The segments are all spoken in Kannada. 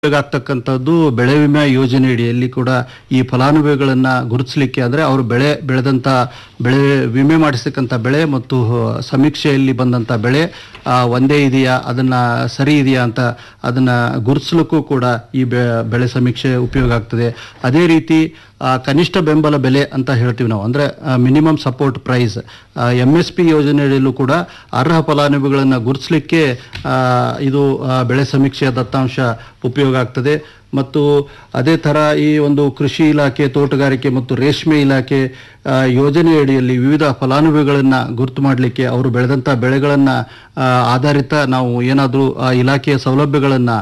ಆಗ್ತಕ್ಕಂಥದ್ದು ಬೆಳೆ ವಿಮೆ ಯೋಜನೆ ಅಡಿಯಲ್ಲಿ ಕೂಡ ಈ ಫಲಾನುಭವಿಗಳನ್ನ ಗುರುತಿಸಲಿಕ್ಕೆ ಅಂದ್ರೆ ಅವರು ಬೆಳೆ ಬೆಳೆದಂತ ಬೆಳೆ ವಿಮೆ ಮಾಡಿಸ್ತಕ್ಕಂಥ ಬೆಳೆ ಮತ್ತು ಸಮೀಕ್ಷೆಯಲ್ಲಿ ಬಂದಂತ ಬೆಳೆ ಆ, ಒಂದೇ ಇದೆಯಾ ಅದನ್ನ ಸರಿ ಇದೆಯಾ ಅಂತ ಅದನ್ನ ಗುರುತಿಸಲಿಕ್ಕೂ ಕೂಡ ಈ ಬೆ- ಬೆಳೆ ಸಮೀಕ್ಷೆ ಉಪಯೋಗ ಆಗ್ತದೆ ಅದೇ ರೀತಿ ಆ, ಕನಿಷ್ಠ ಬೆಂಬಲ ಬೆಲೆ ಅಂತ ಹೇಳ್ತೀವಿ ನಾವು ಅಂದ್ರೆ minimum support price M S P ಯೋಜನೆಯಲ್ಲೂ ಕೂಡ ಅರ್ಹ ಫಲಾನುಭವಿಗಳನ್ನು ಗುರುತಿಸಲಿಕ್ಕೆ ಇದು ಆ, ಬೆಳೆ ಸಮೀಕ್ಷೆಯ ದತ್ತಾಂಶ ಉಪಯೋಗ ಆಗ್ತದೆ ಮತ್ತು ಅದೇ ಥರ ಈ ಒಂದು ಕೃಷಿ ಇಲಾಖೆ ತೋಟಗಾರಿಕೆ ಮತ್ತು ರೇಷ್ಮೆ ಇಲಾಖೆ ಆ, ಯೋಜನೆಯಡಿಯಲ್ಲಿ ವಿವಿಧ ಫಲಾನುಭವಿಗಳನ್ನು ಗುರುತು ಮಾಡಲಿಕ್ಕೆ ಅವರು ಬೆಳೆದಂಥ ಬೆಳೆಗಳನ್ನು ಆಧಾರಿತ ನಾವು ಏನಾದರೂ ಆ ಇಲಾಖೆಯ ಸೌಲಭ್ಯಗಳನ್ನು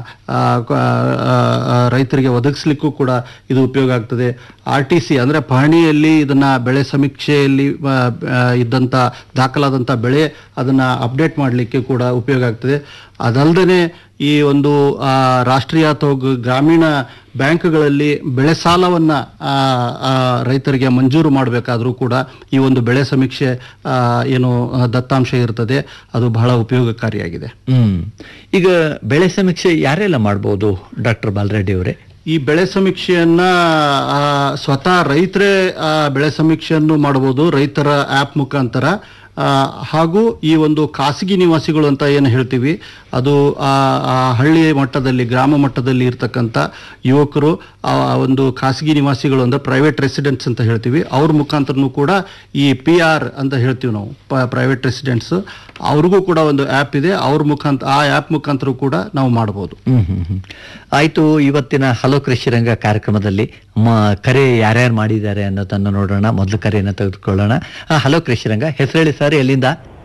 ರೈತರಿಗೆ ಒದಗಿಸ್ಲಿಕ್ಕೂ ಕೂಡ ಇದು ಉಪಯೋಗ ಆಗ್ತದೆ ಆರ್ ಟಿ ಸಿ ಅಂದರೆ ಪಹಣಿಯಲ್ಲಿ ಇದನ್ನ ಬೆಳೆ ಸಮೀಕ್ಷೆಯಲ್ಲಿ ಆ, ಆ, ಇದ್ದಂಥ ದಾಖಲಾದಂಥ ಬೆಳೆ ಅದನ್ನ ಅಪ್ಡೇಟ್ ಮಾಡಲಿಕ್ಕೆ ಕೂಡ ಉಪಯೋಗ ಆಗ್ತದೆ ಅದಲ್ಲದೆ ಈ ಒಂದು ಆ, ರಾಷ್ಟ್ರೀಯ ಅಥವಾ ಗ- ಗ್ರಾಮೀಣ ಬ್ಯಾಂಕ್ಗಳಲ್ಲಿ ಬೆಳೆ ಸಾಲವನ್ನ ಆ, ಆ, ರೈತರಿಗೆ ಮಂಜೂರು ಮಾಡಬೇಕಾದ್ರೂ ಕೂಡ ಈ ಒಂದು ಬೆಳೆ ಸಮೀಕ್ಷೆ ಆ, ಏನು ಆ, ದತ್ತಾಂಶ ಇರ್ತದೆ ಅದು ಬಹಳ ಉಪಯೋಗಕಾರಿಯಾಗಿದೆ ಹ್ಮ್ ಈಗ ಬೆಳೆ ಸಮೀಕ್ಷೆ ಯಾರೆಲ್ಲ ಮಾಡ್ಬೋದು ಡಾಕ್ಟರ್ ಬಾಲರೆಡ್ಡಿ ಅವರೇ ಈ ಬೆಳೆ ಸಮೀಕ್ಷೆಯನ್ನ ಆ, ಸ್ವತಃ ರೈತರೇ ಆ, ಬೆಳೆ ಸಮೀಕ್ಷೆಯನ್ನು ಮಾಡಬಹುದು ರೈತರ ಆ್ಯಪ್ ಮುಖಾಂತರ ಆ, ಹಾಗೂ ಈ ಒಂದು ಖಾಸಗಿ ನಿವಾಸಿಗಳು ಅಂತ ಏನು ಹೇಳ್ತೀವಿ ಅದು ಆ, ಆ ಹಳ್ಳಿ ಮಟ್ಟದಲ್ಲಿ ಗ್ರಾಮ ಮಟ್ಟದಲ್ಲಿ ಇರ್ತಕ್ಕಂಥ ಯುವಕರು ಆ ಒಂದು ಖಾಸಗಿ ನಿವಾಸಿಗಳು ಅಂದ್ರೆ ಪ್ರೈವೇಟ್ ರೆಸಿಡೆಂಟ್ಸ್ ಅಂತ ಹೇಳ್ತೀವಿ ಅವ್ರ ಮುಖಾಂತರನೂ ಕೂಡ ಈ ಪಿ ಆರ್ ಅಂತ ಹೇಳ್ತೀವಿ ನಾವು ಪ್ರೈವೇಟ್ ರೆಸಿಡೆಂಟ್ಸ್ ಅವ್ರಿಗೂ ಕೂಡ ಒಂದು ಆ್ಯಪ್ ಇದೆ ಅವ್ರ ಮುಖಾಂತರ ಆ ಆ್ಯಪ್ ಮುಖಾಂತರ ಕೂಡ ನಾವು ಮಾಡ್ಬೋದು ಹ್ಮ್ ಹ್ಮ್ ಹ್ಮ್ ಆಯ್ತು ಇವತ್ತಿನ ಹಲೋ ಕೃಷಿ ರಂಗ ಕಾರ್ಯಕ್ರಮದಲ್ಲಿ ಮ ಕರೆ ಯಾರ್ಯಾರು ಮಾಡಿದ್ದಾರೆ ಅನ್ನೋದನ್ನು ನೋಡೋಣ ಮೊದಲು ಕರೆಯನ್ನು ತೆಗೆದುಕೊಳ್ಳೋಣ ಆ, ಹಲೋ ಕೃಷಿ ರಂಗ ಹೆಸರು ಹೇಳಿ ಸರ್ ಎಲ್ಲಿಂದ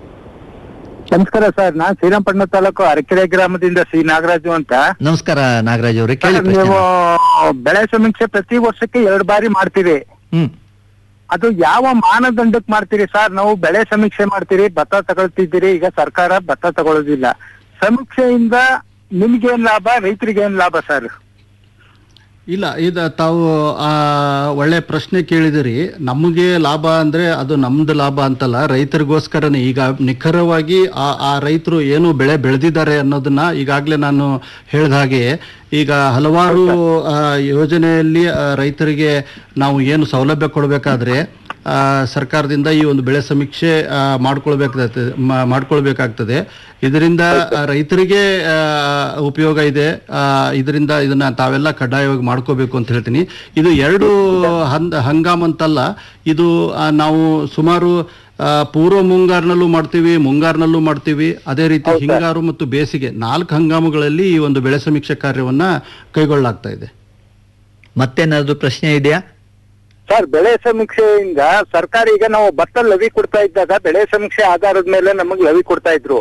ನಮಸ್ಕಾರ ಸರ್ ನಾನ್ ಶ್ರೀರಂಪಟ್ಟಣ ತಾಲೂಕು ಅರಕೆರೆ ಗ್ರಾಮದಿಂದ ಶ್ರೀ ನಾಗರಾಜು ಅಂತ ನಮಸ್ಕಾರ ನಾಗರಾಜ್ ಅವರೇ ಕೇಳಿ ಸರ್, ಪ್ರಶ್ನೆ ನೀವು ಬೆಳೆ ಸಮೀಕ್ಷೆ ಪ್ರತಿ ವರ್ಷಕ್ಕೆ ಎರಡು ಬಾರಿ ಮಾಡ್ತೀರಿ ಹ್ಮ್ ಅದು ಯಾವ ಮಾನದಂಡಕ್ಕೆ ಮಾಡ್ತೀರಿ ಸರ್ ನಾವು ಬೆಳೆ ಸಮೀಕ್ಷೆ ಮಾಡ್ತೀರಿ ಭತ್ತ ತಗೊಳ್ತಿದ್ದೀರಿ ಈಗ ಸರ್ಕಾರ ಭತ್ತ ತಗೊಳ್ಳೋದಿಲ್ಲ ಸಮೀಕ್ಷೆಯಿಂದ ನಿಮ್ಗೇನ್ ಲಾಭ ರೈತರಿಗೇನ್ ಲಾಭ ಸರ್ ಇಲ್ಲ ಇದು ತಾವು ಆ, ಒಳ್ಳೆ ಪ್ರಶ್ನೆ ಕೇಳಿದಿರಿ ನಮಗೆ ಲಾಭ ಅಂದ್ರೆ ಅದು ನಮ್ದು ಲಾಭ ಅಂತಲ್ಲ ರೈತರಿಗೋಸ್ಕರನೇ ಈಗ ನಿಖರವಾಗಿ ಆ ಆ ರೈತರು ಏನು ಬೆಳೆ ಬೆಳೆದಿದ್ದಾರೆ ಅನ್ನೋದನ್ನ ಈಗಾಗಲೇ ನಾನು ಹೇಳಿದ ಹಾಗೆ ಈಗ ಹಲವಾರು ಆ, ಯೋಜನೆಯಲ್ಲಿ ಆ, ರೈತರಿಗೆ ನಾವು ಏನು ಸೌಲಭ್ಯ ಕೊಡಬೇಕಾದ್ರೆ ಆ, ಸರ್ಕಾರದಿಂದ ಈ ಒಂದು ಬೆಳೆ ಸಮೀಕ್ಷೆ ಆ, ಮಾಡ್ಕೊಳ್ಬೇಕಾಗ್ತದೆ ಮಾ- ಮಾಡ್ಕೊಳ್ಬೇಕಾಗ್ತದೆ ಇದರಿಂದ ಆ, ರೈತರಿಗೆ ಆ, ಉಪಯೋಗ ಇದೆ ಆ, ಇದರಿಂದ ಇದನ್ನ ತಾವೆಲ್ಲ ಕಡ್ಡಾಯವಾಗಿ ಮಾಡ್ಕೋಬೇಕು ಅಂತ ಹೇಳ್ತೀನಿ ಇದು ಎರಡು ಹಂದ ಹಂಗಾಮ್ ಅಂತಲ್ಲ ಇದು ಆ, ನಾವು ಸುಮಾರು ಆ, ಪೂರ್ವ ಮುಂಗಾರಿನಲ್ಲೂ ಮಾಡ್ತೀವಿ ಮುಂಗಾರಿನಲ್ಲೂ ಮಾಡ್ತೀವಿ ಅದೇ ರೀತಿ ಹಿಂಗಾರು ಮತ್ತು ಬೇಸಿಗೆ ನಾಲ್ಕು ಹಂಗಾಮುಗಳಲ್ಲಿ ಈ ಒಂದು ಬೆಳೆ ಸಮೀಕ್ಷೆ ಕಾರ್ಯವನ್ನ ಕೈಗೊಳ್ಳಲಾಗ್ತಾ ಇದೆ ಮತ್ತೇನಾದ್ರು ಪ್ರಶ್ನೆ ಇದೆಯಾ ಸರ್ ಬೆಳೆ ಸಮೀಕ್ಷೆಯಿಂದ ಸರ್ಕಾರ ಈಗ ನಾವು ಭತ್ತ ಲವಿ ಕೊಡ್ತಾ ಇದ್ದಾಗ ಬೆಳೆ ಸಮೀಕ್ಷೆ ಆಧಾರದ ಮೇಲೆ ನಮಗೆ ಲವಿ ಕೊಡ್ತಾ ಇದ್ರು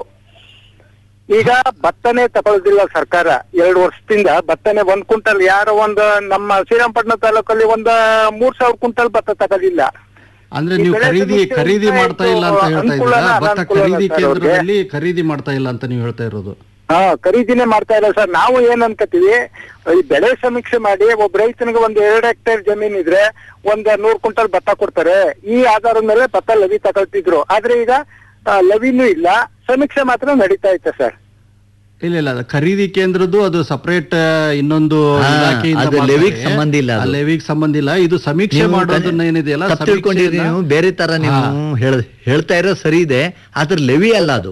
ಈಗ ಭತ್ತನೇ ತಗೊಳ್ಳೋದಿಲ್ಲ ಸರ್ಕಾರ ಎರಡು ವರ್ಷದಿಂದ ಭತ್ತನೇ ಒಂದ್ ಕ್ವಿಂಟಲ್ ಯಾರೋ ಒಂದು ನಮ್ಮ ಶ್ರೀರಂಗಪಟ್ಟಣ ತಾಲೂಕಲ್ಲಿ ಒಂದ ಮೂರ್ ಸಾವಿರ ಕ್ವಿಂಟಲ್ ಭತ್ತ ತಗೋದಿಲ್ಲ ಅಂದ್ರೆ ಈ ನೀವು ಬೆಳೆ ಖರೀದಿ ಸಮೀಕ್ಷೆ ಖರೀದಿ ಇಂದ ಮಾಡ್ತಾ ಇಲ್ಲ ಅಂತ ಇದು ಹೇಳ್ತಾ ಅನುಕೂಲನಾ, ಇದ್ದೀರಾ ಭತ್ತ ಅನಾನುಕೂಲನಾ ಖರೀದಿ ಸರ್ ಅವ್ರಿಗೆ? ಕೇಂದ್ರದಲ್ಲಿ ಖರೀದಿ ಮಾಡ್ತಾ ಇಲ್ಲ ಅಂತ ನೀವು ಹೇಳ್ತಾ ಇರೋದು ಹಾ ಖರೀದಿನೇ ಮಾಡ್ತಾ ಇಲ್ಲ ಸರ್ ನಾವು ಏನ್ ಅನ್ಕೋತೀವಿ ಈ ಬೆಳೆ ಸಮೀಕ್ಷೆ ಮಾಡಿ ಒಬ್ಬ ರೈತನಿಗೆ ಒಂದ್ ಎರಡು ಹೆಕ್ಟೇರ್ ಜಮೀನ್ ಇದ್ರೆ ಒಂದ್ ನೂರ್ ಕ್ವಿಂಟಲ್ ಭತ್ತ ಕೊಡ್ತಾರೆ ಈ ಆಧಾರದ ಮೇಲೆ ಭತ್ತ ಲವಿ ತಗೊಳ್ತಿದ್ರು ಆದ್ರೆ ಈಗ ಆ, ಲವಿನೂ ಇಲ್ಲ ಸಮೀಕ್ಷೆ ಮಾತ್ರ ನಡೀತಾ ಐತೆ ಸರ್ ಇಲ್ಲ ಇಲ್ಲ ಅದು ಖರೀದಿ ಕೇಂದ್ರದ್ದು ಅದು ಸಪರೇಟ್ ಇನ್ನೊಂದು ಹಾ, ಇಲಾಖೆಯಿಂದ ಅದು ಮಾಡ್ತಾರೆ. ಲೆವಿಗ್ ಸಂಬಂಧ ಇಲ್ಲ ಅದು. ಆ ಲೆವಿಗ್ ಸಂಬಂಧ ಇಲ್ಲ ಇದು ಸಮೀಕ್ಷೆ ನೀವು ಮಾಡೋದನ್ನ ಏನಿದೆಯಲ್ಲ ತಪ್ಪು ತಿಳ್ಕೊಂಡಿರಿ ಸಮೀಕ್ಷೆಯನ್ನ- ನೀವು ಬೇರೆ ತರ ನೀವು ಹೇಳ ಹೇಳ್ತಾ ಇರೋ ಸರಿ ಇದೆ ಆದ್ರೆ ಲೆವಿ ಅಲ್ಲ ಅದು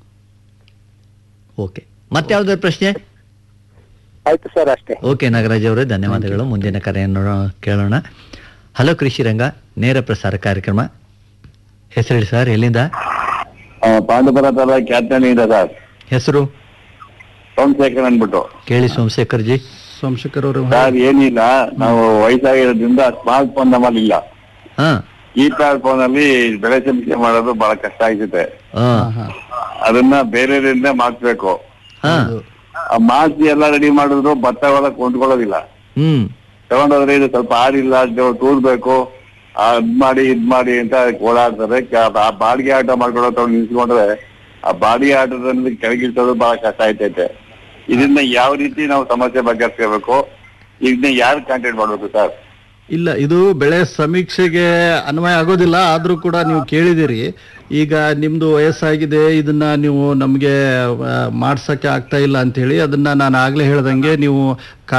ಓಕೆ ಮತ್ತೆ ಯಾವ್ದಾದ್ರು ಪ್ರಶ್ನೆ ಆಯ್ತು ಸರ್ ಅಷ್ಟೇ ಓಕೆ ನಾಗರಾಜ್ ಅವರೇ ಧನ್ಯವಾದಗಳು ಮುಂದಿನ ಕರೆಯನ್ನು ನೋಡೋಣ- ಕೇಳೋಣ ಹಲೋ ಕೃಷಿ ರಂಗ ನೇರ ಪ್ರಸಾರ ಕಾರ್ಯಕ್ರಮ ಹೆಸರು ಹೇಳಿ ಸರ್ ಎಲ್ಲಿಂದ ಪಾಂಡುಪುರ ತರ ಖ್ಯಾತನೆ ಇದೆ ಸರ್ ಹೆಸರು ಸೋಮಶೇಖರ್ ಅಂದ್ಬಿಟ್ಟು ಕೇಳಿ ಸೋಮಶೇಖರ್ ಜಿ ಸೋಮಶೇಖರ್ ಅವರು ಸರ್ ಏನಿಲ್ಲ ನಾವು ವಯಸ್ಸಾಗಿರೋದ್ರಿಂದ ಸ್ಮಾರ್ಟ್ ಫೋನ್ ನಮ್ಮಲ್ಲಿ ಇಲ್ಲ ಹಾ ಕೀಪ್ಯಾಡ್ ಫೋನ್ ಅಲ್ಲಿ ಬೆಳೆ ಸಮೀಕ್ಷೆ ಮಾಡೋದು ಬಹಳ ಕಷ್ಟ ಆಗಿದೆ ಹಾ ಅದನ್ನ ಬೇರೆಯವರಿಂದ ಮಾಡಿಸ್ಬೇಕು ಹಾ ಆ ಮಾಡಿಸಿ ಎಲ್ಲ ರೆಡಿ ಮಾಡಿದ್ರು ಭತ್ತ ಹೊಲ ಕೊಂಡ್ಕೊಳ್ಳೋದಿಲ್ಲ ಹ್ಮ್ ತಗೊಂಡೋದ್ರೆ ಇದು ಸ್ವಲ್ಪ ಆರಿಲ್ಲ ತೂರ್ಬೇಕು ಅದ್ ಮಾಡಿ ಇದ್ ಮಾಡಿ ಅಂತ ಓಡಾಡ್ತಾರೆ ಕ- ಆ ಬಾಡಿಗೆ ಆಟ ಮಾಡ್ಕೊಳ್ಳೋ ತಗೊಂಡು ನಿಲ್ಸ್ಕೊಂಡ್ರೆ ಆ ಬಾಡಿಗೆ ಆಟದಲ್ಲಿ ಕೆಳಗಿಳಿಸೋದು ಬಹಳ ಕಷ್ಟ ಆಯ್ತೈತೆ ಇದನ್ನ ಯಾವ ರೀತಿ ನಾವು ಸಮಸ್ಯೆ ಬಗೆಹರಿಸ್ಕೋಬೇಕು ಇದನ್ನ ಯಾರು ಕಾಂಟ್ಯಾಕ್ಟ್ ಮಾಡ್ಬೇಕು ಸರ್ ಇಲ್ಲ ಇದು ಬೆಳೆ ಸಮೀಕ್ಷೆಗೆ ಅನ್ವಯ ಆಗೋದಿಲ್ಲ ಆದ್ರೂ ಕೂಡ ನೀವು ಕೇಳಿದಿರಿ ಈಗ ನಿಮ್ದು ವಯಸ್ಸಾಗಿದೆ ಇದನ್ನ ನೀವು ನಮಗೆ ಮಾಡ್ಸಕ್ಕೆ ಆಗ್ತಾ ಇಲ್ಲ ಅಂತ ಹೇಳಿ ಅದನ್ನ ನಾನು ಆಗ್ಲೇ ಹೇಳ್ದಂಗೆ ನೀವು